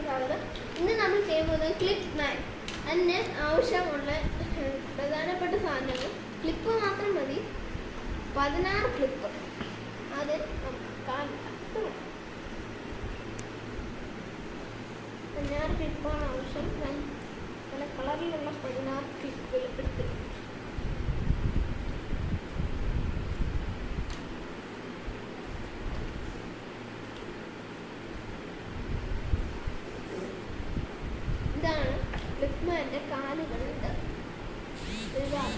സ്വാഗതം ഇന്ന് നമ്മൾ ചെയ്യാൻ പോകുന്നത് ക്ലിപ്പ് മാൻ അതിന് ആവശ്യമുള്ള ഏഹ്, പ്രധാനപ്പെട്ട സാധനങ്ങൾ ക്ലിപ്പ് മാത്രം മതി പതിനാറ് ക്ലിപ്പ് അത് നമുക്ക് കാണാം പതിനാറ് ക്ലിപ്പാണ് ആവശ്യം ഞാൻ പല കളറിലുള്ള പതിനാറ് ക്ലിപ്പുകൾ എടുത്ത് ഇതാണ് ക്ലിപ്പ്മാൻ്റെ കാലുകൾ ഇത് ഇതാണ്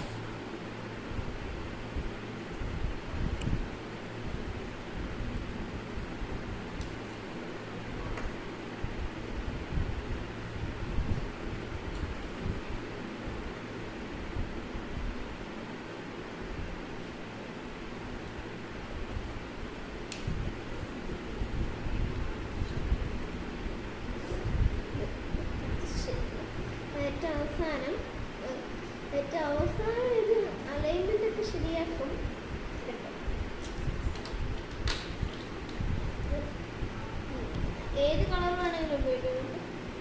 ഏറ്റവും അവസാനം ഏഹ്, ഏറ്റവും അവസാനം ഇത് അലൈൻമെന്റ് ഒക്കെ ശരിയാക്കും കേട്ടോ. ഏത് കളർ വേണമെങ്കിലും ഉപയോഗിക്കുന്നുണ്ട്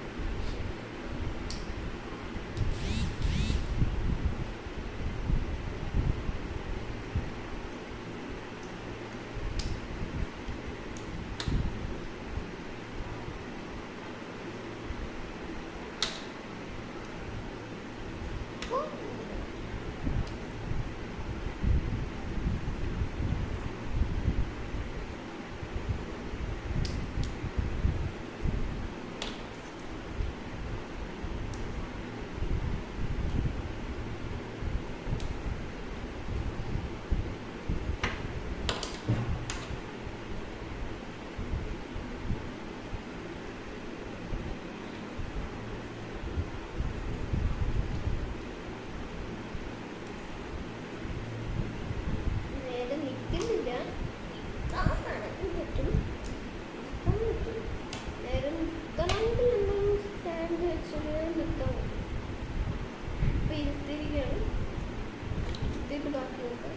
നേരെ നിൽക്കുന്നില്ല ആ നടക്കാൻ പറ്റും നിൽക്കാൻ പറ്റും നേരെ നിൽക്കണമെങ്കിൽ എന്തെങ്കിലും സ്റ്റാൻഡ് വെച്ചിട്ട് നിൽക്കാൻ പറ്റും ഇപ്പം ഇരുത്തിരിക്കുകയാണ് ഇരുത്തിയിട്ട് ബാക്കി നോക്കാം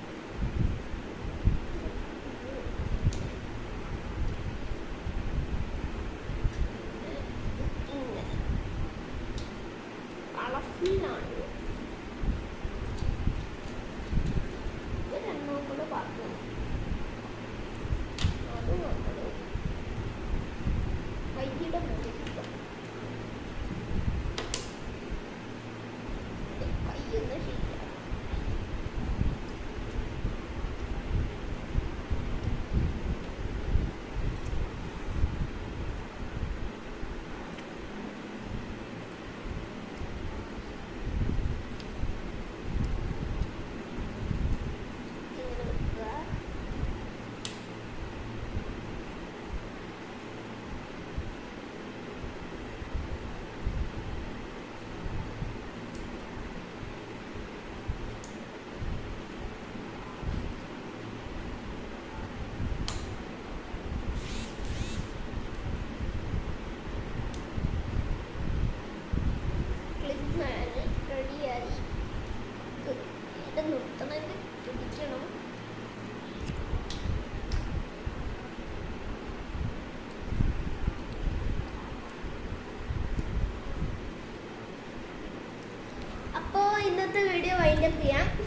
ഇങ്ങനെ കളർഫുള്ളാണ് ഒരെണ്ണവും കൂടെ ബാക്കി അത് നമ്മൾ കയ്യുടെ മുകളിൽ ഇടും. കയ്യൊന്ന് ശരിയാക്കാം ഇങ്ങനെ വെക്കുക ക്ലിപ്പ് മാന് റെഡിയായി ഇവിടെ നിർത്തണമെങ്കിൽ പിടിക്കണം അപ്പോൾ ഇന്നത്തെ വീഡിയോ വൈൻഡപ്പ് ചെയ്യാം